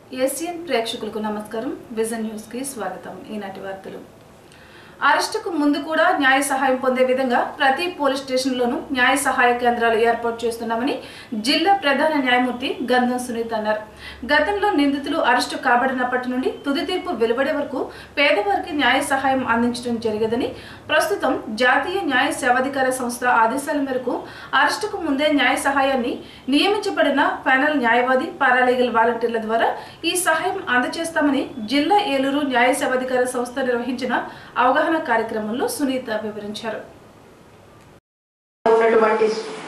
Asian ప్రేక్షకులకు నమస్కారం vision news కి స్వాగతం ఈనాటి వార్తలు అరెస్టుకు ముందు కూడా న్యాయ సహాయం పొందే విధంగా ప్రతి పోలీస్ స్టేషన్లోనూ న్యాయ సహాయ కేంద్రాలు ఏర్పాటు చేస్తున్నామని జిల్లా ప్రధాన న్యాయమూర్తి గంధం సునీత్ అన్నారు గతంలో నిందితులు అరెస్టు కాబడినప్పటి నుండి తుది తీర్పు వెలువడే వరకు పేదవారికి న్యాయ సహాయం అందించడం జరిగదని ప్రస్తుతం జాతీయ న్యాయ సేవాధికార సంస్థ ఆదేశాల మేరకు అరెస్టుకు ముందే న్యాయ సహాయాన్ని నియమించబడిన ప్యానల్ న్యాయవాది పారాలీగల్ వాలంటీర్ల ద్వారా ఈ సహాయం అందజేస్తామని జిల్లా ఏలూరు న్యాయ సేవాధికార సంస్థ నిర్వహించిన అవగాహన కార్యక్రమంలో సునీత వివరించారు ఉన్నటువంటి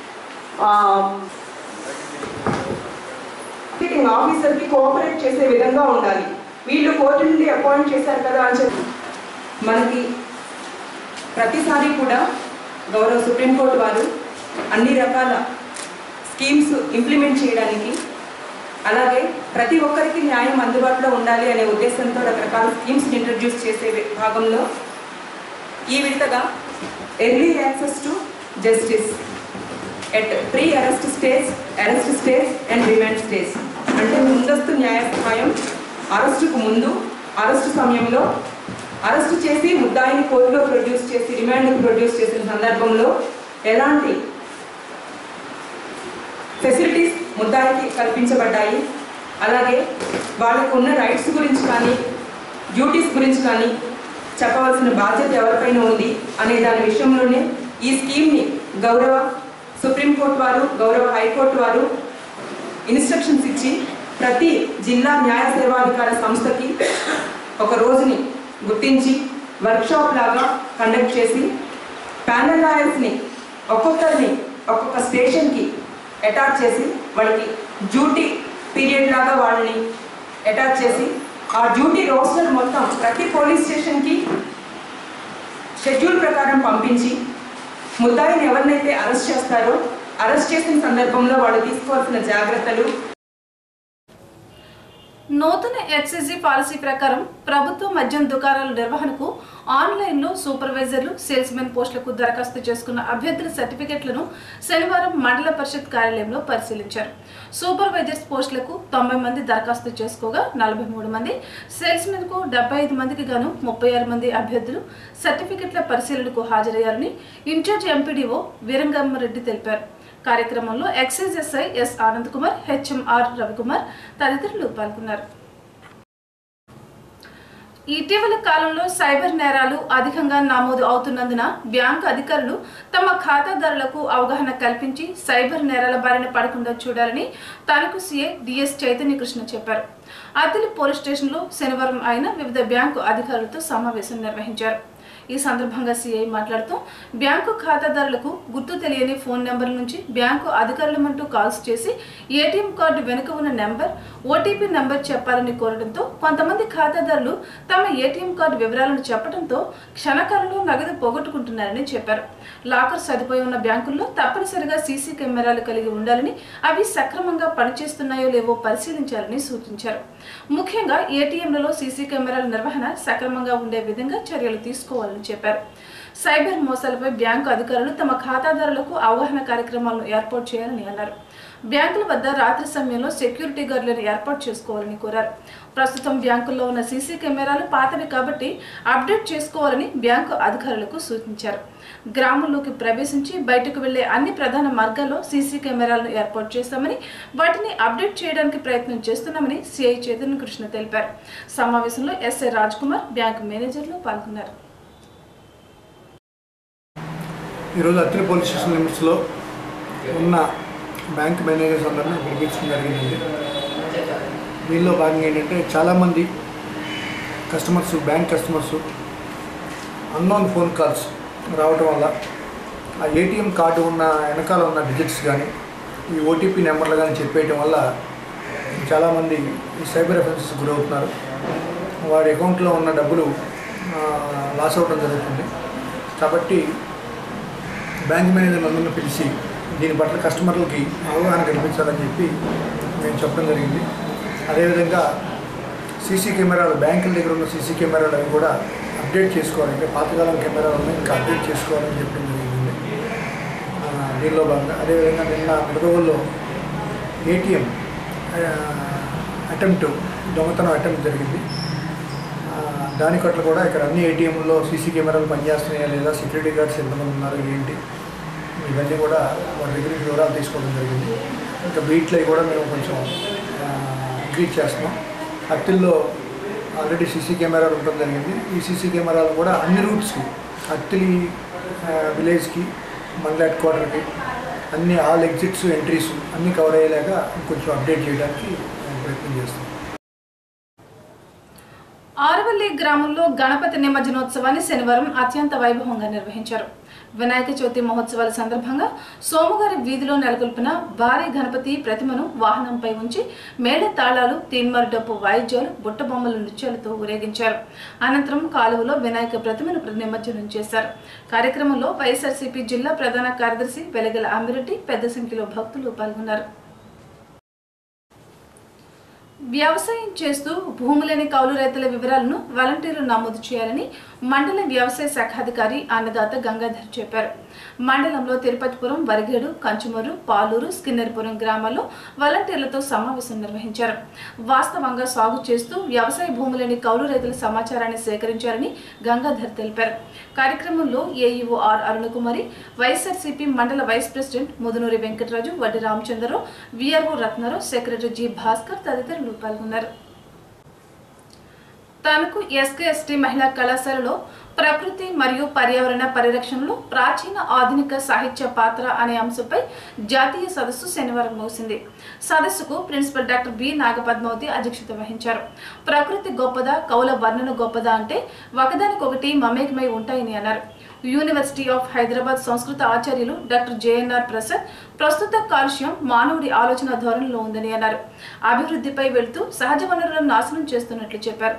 ఆఫీసర్ కి కోఆపరేట్ చేసే విధంగా ఉండాలి వీళ్ళు కోర్టు నుండి అపాయింట్ చేశారు కదా అని చెప్పి మనకి ప్రతిసారి కూడా గౌరవ సుప్రీంకోర్టు వారు అన్ని రకాల స్కీమ్స్ ఇంప్లిమెంట్ చేయడానికి అలాగే ప్రతి ఒక్కరికి న్యాయం అందుబాటులో ఉండాలి అనే ఉద్దేశంతో రకరకాల స్కీమ్స్ ఇంట్రడ్యూస్ చేసే భాగంలో ఈ విడతగా early access to justice at pre arrest stage arrest stage and remand stage అంటే ముందస్తు న్యాయ సహాయం అరెస్టుకు ముందు అరెస్టు సమయంలో అరెస్టు చేసి ముద్దాయిని కోర్టులో ప్రొడ్యూస్ చేసి రిమాండ్కు ప్రొడ్యూస్ చేసిన సందర్భంలో ఎలాంటి ఫెసిలిటీస్ ముద్దాయికి కల్పించబడ్డాయి అలాగే వాళ్ళకు ఉన్న రైట్స్ గురించి కానీ డ్యూటీస్ గురించి కానీ చెప్పవలసిన బాధ్యత ఎవరిపైన ఉంది అనే దాని విషయంలోనే ఈ స్కీమ్ని గౌరవ సుప్రీంకోర్టు వారు గౌరవ హైకోర్టు వారు ఇన్స్ట్రక్షన్స్ ఇచ్చి ప్రతి జిల్లా న్యాయ సేవాధికార సంస్థకి ఒక రోజుని గుర్తించి వర్క్షాప్ లాగా కండక్ట్ చేసి ప్యానల్ లాయర్స్ని ఒక్కొక్కరిని ఒక్కొక్క స్టేషన్కి అటాచ్ చేసి వాళ్ళకి డ్యూటీ పీరియడ్ లాగా వాళ్ళని అటాచ్ చేసి ఆ డ్యూటీ రోస్టర్ మొత్తం ప్రతి పోలీస్ స్టేషన్కి షెడ్యూల్ ప్రకారం పంపించి ముద్దాయిని ఎవరినైతే అరెస్ట్ చేస్తారో అరెస్ట్ చేసిన సందర్భంలో వాళ్ళు తీసుకోవాల్సిన జాగ్రత్తలు నూతన ఎక్సైజీ పాలసీ ప్రకారం ప్రభుత్వ మద్యం దుకాణాల నిర్వహణకు ఆన్లైన్లో సూపర్వైజర్లు సేల్స్మెన్ పోస్టులకు దరఖాస్తు చేసుకున్న అభ్యర్థుల సర్టిఫికెట్లను శనివారం మండల పరిషత్ కార్యాలయంలో పరిశీలించారు సూపర్వైజర్స్ పోస్టులకు తొంభై మంది దరఖాస్తు చేసుకోగా నలభై మూడు మంది సేల్స్మెన్కు డెబ్బై ఐదు మందికి గాను ముప్పై ఆరు మంది అభ్యర్థులు సర్టిఫికెట్ల పరిశీలనకు హాజరయ్యారని ఇన్ఛార్జ్ ఎంపీడీఓ వీరంగమ్మారెడ్డి తెలిపారు కార్యక్రమంలో excise SI S Anand Kumar HMR Ravikumar తదితరులు పాల్గొన్నారు ఇటీవల కాలంలో సైబర్ నేరాలు అధికంగా నమోదు అవుతున్నందున బ్యాంకు అధికారులు తమ ఖాతాదారులకు అవగాహన కల్పించి సైబర్ నేరాల బారిన పడకుండా చూడాలని తణుకు సీఏ డిఎస్ చైతన్య కృష్ణ చెప్పారు అద్దెలి పోలీస్ స్టేషన్లో శనివారం ఆయన వివిధ బ్యాంకు అధికారులతో సమావేశం నిర్వహించారు ఈ సందర్భంగా సీఐ మాట్లాడుతూ బ్యాంకు ఖాతాదారులకు గుర్తు తెలియని ఫోన్ నెంబర్ నుంచి బ్యాంకు అధికారులమంటూ కాల్స్ చేసి ఏటీఎం కార్డు వెనుక ఉన్న నెంబర్ ఓటీపీ నెంబర్ చెప్పాలని కోరడంతో కొంతమంది ఖాతాదారులు తమ ఏటీఎం కార్డు వివరాలను చెప్పడంతో క్షణకాలంలో నగదు పోగొట్టుకుంటున్నారని చెప్పారు లాకర్ సదుపాయం ఉన్న బ్యాంకుల్లో తప్పనిసరిగా సీసీ కెమెరాలు కలిగి ఉండాలని అవి సక్రమంగా పనిచేస్తున్నాయో లేవో పరిశీలించాలని సూచించారు ముఖ్యంగా ఏటీఎంలలో సీసీ కెమెరాల నిర్వహణ సక్రమంగా ఉండే విధంగా చర్యలు తీసుకోవాలని చెప్పారు సైబర్ మోసాలపై బ్యాంకు అధికారులు తమ ఖాతాదారులకు అవగాహన కార్యక్రమాలను ఏర్పాటు చేయాలని అన్నారు బ్యాంకుల వద్ద రాత్రి సమయంలో సెక్యూరిటీ గార్డులను ఏర్పాటు చేసుకోవాలని కోరారు ప్రస్తుతం బ్యాంకుల్లో ఉన్న సీసీ కెమెరాలు పాతవి కాబట్టి అప్డేట్ చేసుకోవాలని బ్యాంకు అధికారులకు సూచించారు గ్రామంలోకి ప్రవేశించి బయటకు వెళ్లే అన్ని ప్రధాన మార్గాల్లో సీసీ కెమెరాలను ఏర్పాటు చేస్తామని వాటిని అప్డేట్ చేయడానికి ప్రయత్నం చేస్తున్నామని సిఐ చైతన్య కృష్ణ తెలిపారు సమావేశంలో ఎస్ఐ రాజ్ కుమార్ బ్యాంకు మేనేజర్లు పాల్గొన్నారు ఈరోజు అత్తిలి పోలీస్ స్టేషన్ లిమిట్స్లో ఉన్న బ్యాంక్ మేనేజర్స్ అందరినీ పిలిపించడం జరిగిందండి దీనిలో భాగంగా ఏంటంటే చాలామంది customers bank customers unknown phone calls రావటం వల్ల ఆ ఏటీఎం కార్డు ఉన్న వెనకాల ఉన్న డిజిట్స్ కానీ ఈ ఓటీపీ నెంబర్లు కానీ చెప్పేయటం వల్ల చాలామంది ఈ సైబర్ అఫెన్సెస్ గురవుతున్నారు వారి అకౌంట్లో ఉన్న డబ్బులు ఆ, లాస్ అవ్వడం జరుగుతుంది కాబట్టి బ్యాంక్ మేనేజర్ అందరిని పిలిచి దీని పట్ల కస్టమర్లకి అవగాహన కల్పించాలని చెప్పి మేము చెప్పడం జరిగింది అదేవిధంగా సీసీ కెమెరాలు బ్యాంకుల దగ్గర ఉన్న సీసీ కెమెరాలు అవి కూడా అప్డేట్ చేసుకోవాలి అంటే పాతకాలం కెమెరాలు ఉన్నాయి ఇంకా అప్డేట్ చేసుకోవాలని చెప్పడం జరిగింది ఆ, దీనిలో భాగంగా అదేవిధంగా నిన్న మృగవుల్లో ఏటీఎం అటెంప్ట్ దొంగతనం అటెంప్ట్ జరిగింది ఆ, దాని పట్ల కూడా ఇక్కడ అన్ని ఏటీఎంలో సీసీ కెమెరాలు పనిచేస్తున్నాయా లేదా సెక్యూరిటీ గార్డ్స్ ఎంతమంది ఉన్నారు ఏంటి ఇవన్నీ కూడా వాళ్ళ దగ్గర నుంచి వివరాలు తీసుకోవడం జరిగింది ఇంకా బీట్లో కూడా మేము కొంచెం ఇంక్రీజ్ చేస్తున్నాం అత్తిల్లో ఆల్రెడీ సీసీ కెమెరాలు ఉండడం జరిగింది ఈ సీసీ కెమెరాలు కూడా అన్ని రూట్స్కి అత్తిలి ఆ, విలేజ్కి మండల హెడ్ క్వార్టర్కి అన్ని ఆల్ ఎగ్జిట్స్ ఎంట్రీస్ అన్నీ కవర్ అయ్యేలాగా కొంచెం అప్డేట్ చేయడానికి మేము ప్రయత్నం చేస్తాం ఆరువల్లి గ్రామంలో గణపతి నిమజ్జనోత్సవాన్ని శనివారం అత్యంత వైభవంగా నిర్వహించారు వినాయక చవితి మహోత్సవాల సందర్భంగా సోమవారి వీధిలో నెలకొల్పిన భారీ గణపతి ప్రతిమను వాహనంపై ఉంచి మేళ తాళాలు తీన్మారు డప్పు వాయిద్యాలు బుట్టబొమ్మల నృత్యాలతో ఊరేగించారు అనంతరం కాలువలో వినాయక ప్రతిమను నిమజ్జనం చేశారు కార్యక్రమంలో వైఎస్ఆర్సీపీ జిల్లా ప్రధాన కార్యదర్శి వెలగల అమ్మిరెడ్డి పెద్ద సంఖ్యలో భక్తులు పాల్గొన్నారు వ్యవసాయం చేస్తూ భూమి లేని కౌలు రైతుల వివరాలను వాలంటీర్లు నమోదు చేయాలని మండల వ్యవసాయ శాఖాధికారి అన్నదాత గంగాధర్ చెప్పారు మండలంలో తిరుపతిపురం వరిగేడు కంచుమరు పాలూరు స్కిన్నెరపురం గ్రామాల్లో వాలంటీర్లతో సమావేశం నిర్వహించారు వాస్తవంగా సాగు చేస్తూ వ్యవసాయ భూములేని కౌలు రైతుల సమాచారాన్ని సేకరించారని గంగాధర్ తెలిపారు కార్యక్రమంలో ఏఈఓ ఆర్ అరుణకుమారి వైఎస్ఆర్సీపీ మండల vice president Mudunuri Venkataraju Vaddi Ramachandrarao VRO Ratnarao secretary G Bhaskar తదితరులు పాల్గొన్నారు తణుకు ఎస్కే ఎస్టీ మహిళా కళాశాలలో ప్రకృతి మరియు పర్యావరణ పరిరక్షణలో ప్రాచీన ఆధునిక సాహిత్య పాత్ర అనే అంశంపై జాతీయ సదస్సు శనివారం ముగిసింది సదస్సుకు ప్రిన్సిపల్ డాక్టర్ బి నాగపద్మావతి అధ్యక్షత వహించారు ప్రకృతి గొప్పదా కౌల వర్ణన గొప్పదా అంటే ఒకదానికొకటి మమేకమై ఉంటాయని అన్నారు యూనివర్సిటీ ఆఫ్ హైదరాబాద్ సంస్కృత ఆచార్యులు డాక్టర్ జేఎన్ఆర్ ప్రసాద్ ప్రస్తుత కాలుష్యం మానవుడి ఆలోచన ధోరణిలో ఉందని అన్నారు అభివృద్ధిపై వెళ్తూ సహజ వనరులను నాశనం చేస్తున్నట్లు చెప్పారు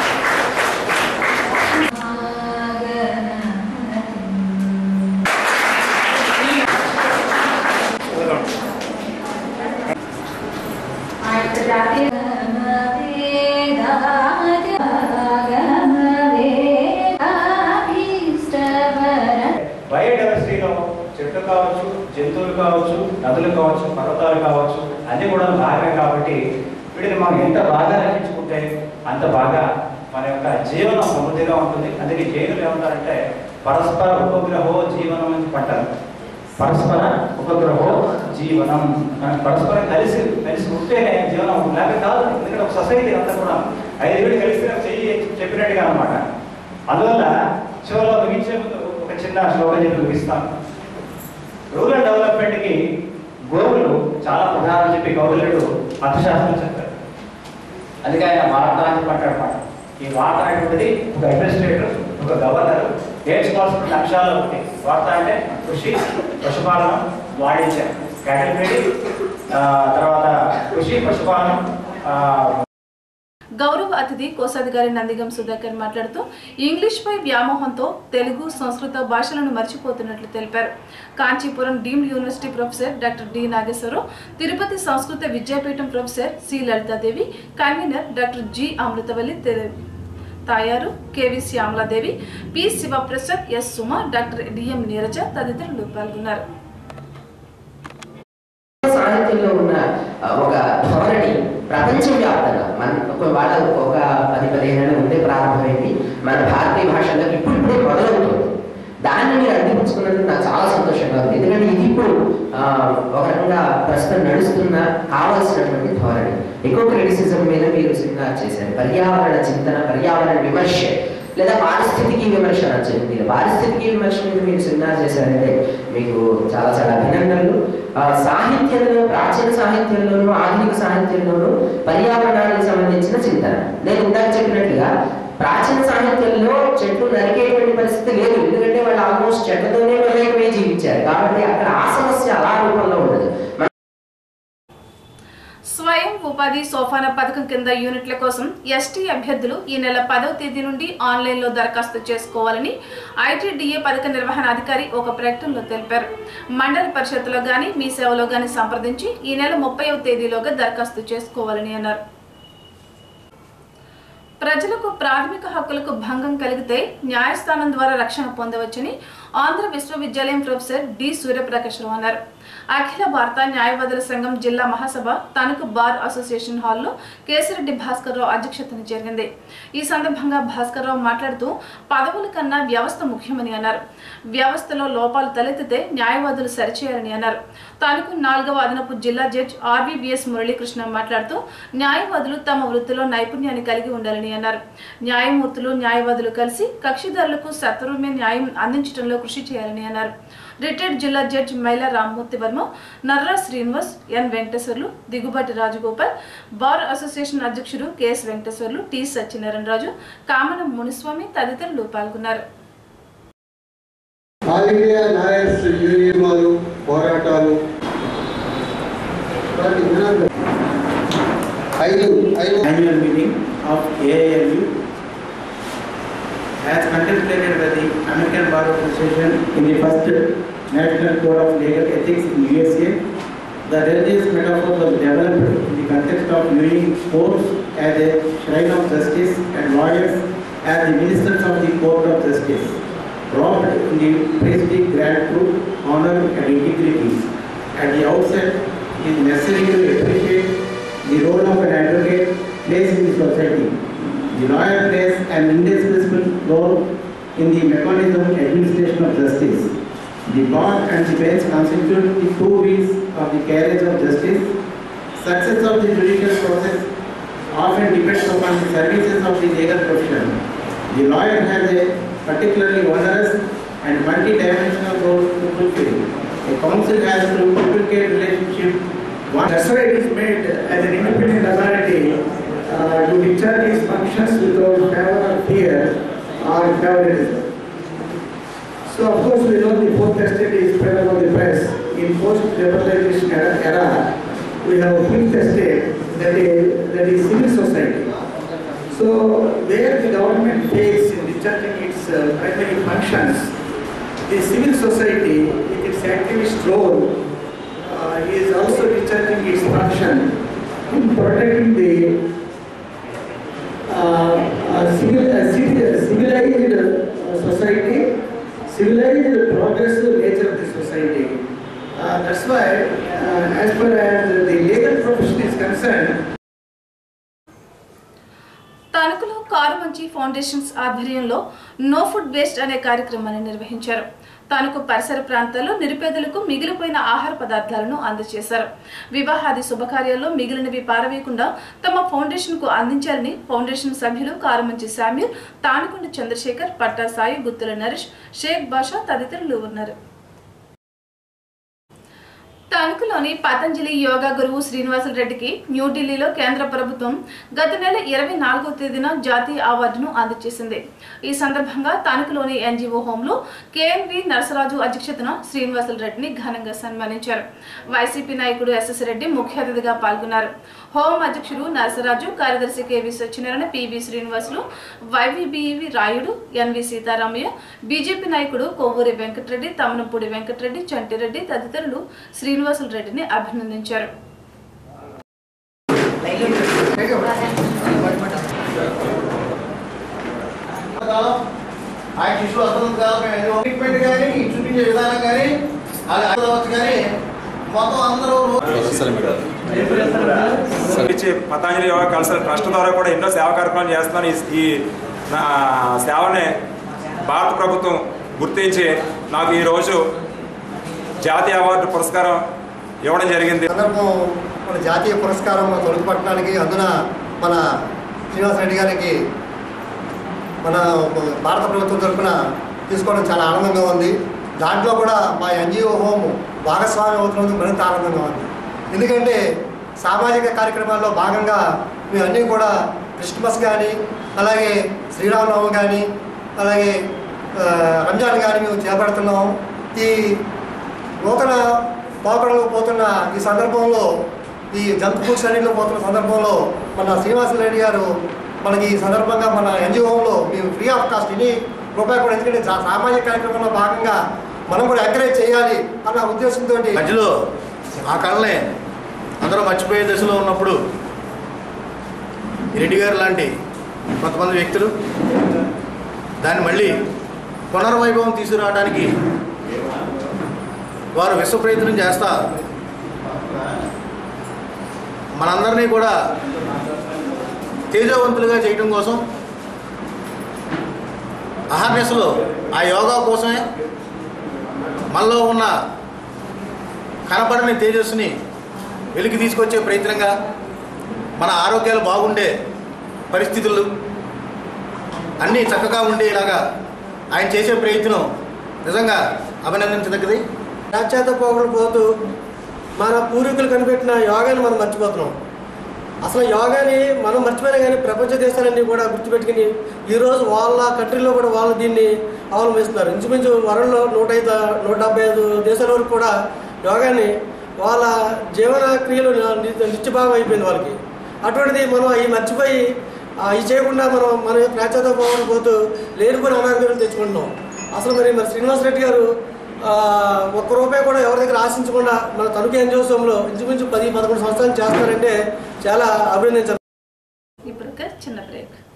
బయోడైవర్సిటీలో చెట్లు కావచ్చు జంతువులు కావచ్చు నదులు కావచ్చు పర్వతాలు కావచ్చు అన్నీ కూడా భాగమే కాబట్టి వీటిని మనం ఎంత బాగా రక్షించుకుంటే అంత బాగా మన యొక్క జీవనం సమృద్ధిగా ఉంటుంది అందుకే జైనులు ఏమంటారంటే పరస్పర ఉపగ్రహో జీవనం అని పట్టారు పరస్పర ఉపగ్రహో జీవనం మనం పరస్పరం కలిసి కలిసి ఉంటేనే జీవనం లేక కాదు ఎందుకంటే ఒక సొసైటీ అంతా కూడా ఐదు వేలు కలిసి చెయ్యి చెప్పినట్టుగా అనమాట అందువల్ల చివరిలో ముగించే ముందు ఒక చిన్న శ్లోకం చెప్పి ముగిస్తాను రూరల్ డెవలప్మెంట్కి గోవులు చాలా ప్రధానం చెప్పి గౌరులుడు అర్థశాస్త్రం చెప్పారు అందుకే ఆయన వార్త అని పట్టాడు మాట ఈ వార్త అనేటువంటిది ఒక అడ్మినిస్ట్రేటర్ ఒక గవర్నర్ నేర్చుకోవాల్సిన లక్ష్యాలు ఒకటి వార్త అంటే కృషి పశుపాలనం వాణిజ్యం క్యాటిల్ బ్రీడింగ్ తర్వాత కృషి పశుపాలనం ఆ, గౌరవ అతిథి కోశాధికారి నందిగం సుధాకర్ మాట్లాడుతూ ఇంగ్లీష్ పై వ్యామోహంతో తెలుగు సంస్కృత భాషలను మర్చిపోతున్నట్లు తెలిపారు Kanchipuram deemed university professor doctor D Nageswararao Tirupati సంస్కృత Vidyapeetham professor C Lalitadevi convener doctor G Amritavalli తె- Tayaru KV Syamaladevi P Sivaprasad S Suma doctor DM Neeraja తదితరులు పాల్గొన్నారు సాహిత్యంలో ఉన్న ఆ, ఒక ధోరణి ప్రపంచవ్యాప్తంగా మన ఒక వాళ్ళ ఒక పది పదిహేను ఏళ్ళ ముందే ప్రారంభమైంది మన భారతీయ భాషలో ఇప్పుడు ఇప్పుడే మొదలవుతుంది దాన్ని మీరు అందిపుచ్చుకున్నందుకు నాకు చాలా సంతోషంగా ఉంది ఎందుకంటే ఇది ఇప్పుడు ఆ, ఒక రకంగా ప్రస్తుతం నడుస్తున్న కావాల్సినటువంటి ధోరణి ఎక్కువ క్రిటిసిజం మీద మీరు సినిమా చేశారు పర్యావరణ చింతన పర్యావరణ విమర్శ లేదా పారిస్థితికి విమర్శ నచ్చదు మీరు పారిస్థితికి విమర్శ మీద మీరు సినిమా చేశారంటే మీకు చాలా చాలా అభినందనలు ఆ, సాహిత్యంలో ప్రాచీన సాహిత్యంలోనూ ఆధునిక సాహిత్యంలోనూ పర్యావరణానికి సంబంధించిన చింతన నేను ఇందాక చెప్పినట్లుగా ప్రాచీన సాహిత్యంలో చెట్లు నరికేటువంటి పరిస్థితి లేదు ఎందుకంటే వాళ్ళు ఆల్మోస్ట్ చెట్లతోనే మమేకమై జీవించారు కాబట్టి అక్కడ ఆ సమస్య అలా రూపంలో ఉండదు మన స్వయం ఉపాధి సోపాన పథకం కింద యూనిట్ల కోసం ఎస్టీ అభ్యర్థులు ఈ నెల పదవ తేదీ నుండి ఆన్లైన్లో దరఖాస్తు చేసుకోవాలని ఐటీడీఏ పథక నిర్వహణ అధికారి ఒక ప్రకటనలో తెలిపారు మండల పరిషత్తులో గాని మీ సేవలో గాని సంప్రదించి ఈ నెల ముప్పైవ తేదీలోగా దరఖాస్తు చేసుకోవాలని అన్నారు ప్రజలకు ప్రాథమిక హక్కులకు భంగం కలిగితే న్యాయస్థానం ద్వారా రక్షణ పొందవచ్చని ఆంధ్ర విశ్వవిద్యాలయం ప్రొఫెసర్ డి సూర్యప్రకాశ్రావు అన్నారు అఖిల భారత న్యాయవాదుల సంఘం జిల్లా మహాసభ తణుకు బార్ అసోసియేషన్ హాల్లో కేసిరెడ్డి భాస్కర్ రావు అధ్యక్షతన జరిగింది ఈ సందర్భంగా భాస్కర్ రావు మాట్లాడుతూ పదవుల కన్నా వ్యవస్థ ముఖ్యమని అన్నారు వ్యవస్థలో లోపాలు తలెత్తితే న్యాయవాదులు సరిచేయాలని అన్నారు తణుకు నాలుగవ అదనపు జిల్లా జడ్జ్ ఆర్బీబీఎస్ మురళీకృష్ణ మాట్లాడుతూ న్యాయవాదులు తమ వృత్తిలో నైపుణ్యాన్ని కలిగి ఉండాలని అన్నారు న్యాయమూర్తులు న్యాయవాదులు కలిసి కక్షిదారులకు సత్వరమే న్యాయం అందించడంలో కృషి చేయాలని అన్నారు రిటైర్డ్ జిల్లా judge Maila Rammurthy Varma Narra Srinivas N Venkateswarlu Digubati Rajagopal bar association అధ్యక్షుడు కెఎస్ వెంకటేశ్వర్లు టి సత్యనారాయణ రాజు కామనం మునిస్వామి తదితరులు పాల్గొన్నారు ఆల్ ఇండియా లాయర్స్ యూనియన్ వారు పోరాటాలు వాటి గుణాలు ఐదు ఐదు annual meeting of AALU as contemplated by the American Bar Association in the first National Code of Legal Ethics in USA. The religious metaphor was developed in the context of viewing courts as a shrine of justice and lawyers as the ministers of the court of justice, robbed in the priestly grant truth, honor and integrity. At the outset, it is necessary to appreciate the role of an advocate plays in the society. The lawyer plays an indispensable role in the mechanism administration of justice. The bar and the bench constitute the two wheels of the carriage of justice. Success of the judicial process often depends upon the services of the legal profession. The lawyer has a particularly onerous and multi-dimensional role to fulfill. A counsel has to duplicate relationship. One That's why it is made as an independent authority uh, to discharge its functions without favor or fear or favoritism. So of course we know the fourth estate is spread among the press. In post-liberalization era, era, we have a fifth estate that is, that is civil society. So where the government fails in discharging its uh, primary functions, the civil society with its activist role uh, is also discharging its function in protecting the uh, uh, civil, uh, civil- civilized uh, society, civilized progressive nature of the society. Uh, that's why, uh, as far as the legal profession is concerned, తణుకులో Karumanchi foundations ఆధ్వర్యంలో no food waste అనే కార్యక్రమాన్ని నిర్వహించారు తణుకు పరిసర ప్రాంతాల్లో నిరుపేదలకు మిగిలిపోయిన ఆహార పదార్థాలను అందజేశారు వివాహాది శుభకార్యాల్లో మిగిలినవి పారవేయకుండా తమ ఫౌండేషన్ కు అందించాలని ఫౌండేషన్ సభ్యులు కారుమంచి శామ్యూల్ తానుకొండ చంద్రశేఖర్ పట్టా సాయి గుత్తుల నరేష్ షేక్ బాషా తదితరులు ఉన్నారు తణుకులోని పతంజలి యోగా గురువు శ్రీనివాసులు రెడ్డికి న్యూఢిల్లీలో కేంద్ర ప్రభుత్వం గత నెల ఇరవై నాలుగో తేదీన జాతీయ అవార్డును అందజేసింది ఈ సందర్భంగా తణుకులోని ఎన్జిఓ హోంలో కేఎన్వి నరసరాజు అధ్యక్షతన శ్రీనివాసులు రెడ్డిని ఘనంగా సన్మానించారు వైసీపీ నాయకుడు ఎస్ఎస్ రెడ్డి ముఖ్య అతిథిగా పాల్గొన్నారు హోం అధ్యక్షుడు నరసరాజు కార్యదర్శి KV Satyanarayana PV Srinivasulu YVBV Rayudu NV Sitaramayya BJP నాయకుడు కొవ్వూరి వెంకటరెడ్డి తమ్మనపూడి వెంకటరెడ్డి చంటిరెడ్డి తదితరులు శ్రీనివాసులు రెడ్డిని అభినందించారు ఆ టిష్యూ అర్థం కాదు ట్రీట్మెంట్ కానీ చూపించే విధానం కానీ అది అర్థవచ్చు కానీ మొత్తం అందరూ ఇచ్చి పతాంజలి యోగా కల్చరల్ ట్రస్ట్ ద్వారా కూడా ఎన్నో సేవా కార్యక్రమాలు చేస్తున్నాను ఈ- ఈ నా సేవని భారత ప్రభుత్వం గుర్తించి నాకు ఈరోజు జాతీయ అవార్డు పురస్కారం ఇవ్వడం జరిగింది సందర్భం మన జాతీయ పురస్కారం తొలగిపట్టడానికి అందున మన శ్రీనివాసరెడ్డి గారికి మన భారత ప్రభుత్వం తరఫున తీసుకోవడం చాలా ఆనందంగా ఉంది దాంట్లో కూడా మా ఎన్జిఓ హోమ్ భాగస్వామి అవుతున్నందుకు మరింత ఆనందంగా ఉంది ఎందుకంటే సామాజిక కార్యక్రమాల్లో భాగంగా మేము అన్నీ కూడా క్రిస్మస్ కానీ అలాగే శ్రీరామనవమి కానీ అలాగే ఆ, రంజాన్ కానీ మేము చేపడుతున్నాం ఈ నూతన పోకడలు పోతున్న ఈ సందర్భంలో ఈ జంక్ ఫుడ్స్ అన్నింటిలో పోతున్న సందర్భంలో మన శ్రీనివాసరెడ్డి గారు మనకి ఈ సందర్భంగా మన ఎన్జిఓలో మేము ఫ్రీ ఆఫ్ కాస్ట్ ఇన్ని రూపాయలు కూడా ఎందుకంటే సా- సామాజిక కార్యక్రమంలో భాగంగా మనం కూడా ఎంకరేజ్ చేయాలి అన్న ఉద్దేశంతో మధ్యలో ఆ కళనే అందరూ మర్చిపోయే దశలో ఉన్నప్పుడు రెడ్డి గారు లాంటి కొంతమంది వ్యక్తులు దాన్ని మళ్ళీ పునర్వైభవం తీసుకురావడానికి వారు విశ్వ ప్రయత్నం చేస్తా మనందరినీ కూడా తేజవంతులుగా చేయడం కోసం అహర్నిశలో ఆ యోగా కోసమే మనలో ఉన్న కనపడని తేజస్సుని వెలికి తీసుకొచ్చే ప్రయత్నంగా మన ఆరోగ్యాలు బాగుండే పరిస్థితులు అన్నీ చక్కగా ఉండేలాగా ఆయన చేసే ప్రయత్నం నిజంగా అభినందించదగ్గది పాశ్చాత్య పోకలు పోతూ మన పూర్వీకులు కనిపెట్టిన యోగాని మనం మర్చిపోతున్నాం అసలు యోగాని మనం మర్చిపోయినా కానీ ప్రపంచ దేశాలన్నీ కూడా గుర్తుపెట్టుకుని ఈరోజు వాళ్ళ కంట్రీలో కూడా వాళ్ళు దీన్ని అవలంబిస్తున్నారు ఇంచుమించు వరల్డ్లో నూట ఐదు నూట డెబ్బై ఐదు దేశాల వరకు కూడా యోగాని వాళ్ళ జీవన క్రియలు ని- నిత్యభాగం అయిపోయింది వాళ్ళకి అటువంటిది మనం అవి మర్చిపోయి అవి చేయకుండా మనం మన పాశ్చాత్య పోవడం పోతూ లేనిపోయిన అనారోగ్యాలు తెచ్చుకుంటున్నాం అసలు మరి మరి శ్రీనివాస్ రెడ్డి గారు ఆ, ఒక్క రూపాయి కూడా ఎవరి దగ్గర ఆశించకుండా మన తణుకు ఎన్జిఓసంలో ఇంచుమించు పది పదకొండు సంవత్సరాలు చేస్తారంటే చాలా అభినందించాలి ఇప్పుడు ఒక చిన్న బ్రేక్